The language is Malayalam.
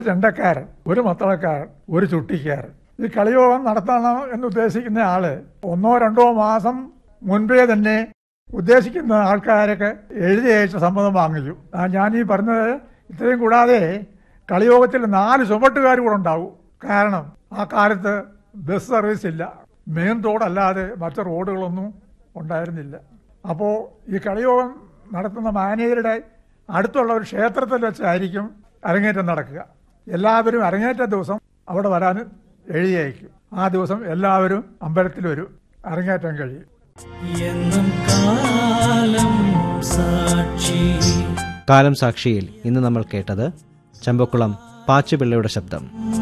ചെണ്ടക്കാരൻ ഒരു മത്തളക്കാരൻ ഒരു ചുട്ടിക്കാരൻ ഈ കളിയോഗം നടത്തണം എന്ന് ഉദ്ദേശിക്കുന്ന ആള് ഒന്നോ രണ്ടോ മാസം മുൻപേ തന്നെ ഉദ്ദേശിക്കുന്ന ആൾക്കാരൊക്കെ എഴുതി അയച്ച സമ്മതം വാങ്ങിച്ചു ആ ഞാൻ ഈ പറഞ്ഞത് ഇത്രയും കൂടാതെ കളിയോഗത്തിൽ നാല് ചുമട്ടുകാർ കൂടെ ഉണ്ടാവും കാരണം ആ കാലത്ത് ബസ് സർവീസ് ഇല്ല മെയിൻ റോഡല്ലാതെ മറ്റു റോഡുകളൊന്നും ഉണ്ടായിരുന്നില്ല അപ്പോൾ ഈ കളിയോഗം നടത്തുന്ന മാനേജരുടെ അടുത്തുള്ള ഒരു ക്ഷേത്രത്തിൽ വെച്ചായിരിക്കും അരങ്ങേറ്റം നടക്കുക എല്ലാവരും അരങ്ങേറ്റ ദിവസം അവിടെ വരാൻ എഴുതി അയക്കും ആ ദിവസം എല്ലാവരും അമ്പലത്തിൽ വരും അരങ്ങേറ്റം കഴിയും എന്നും കാലം സാക്ഷി കാലം സാക്ഷിയിൽ ഇന്ന് നമ്മൾ കേട്ടത് ചമ്പക്കുളം പാച്ചുപിള്ളയുടെ ശബ്ദം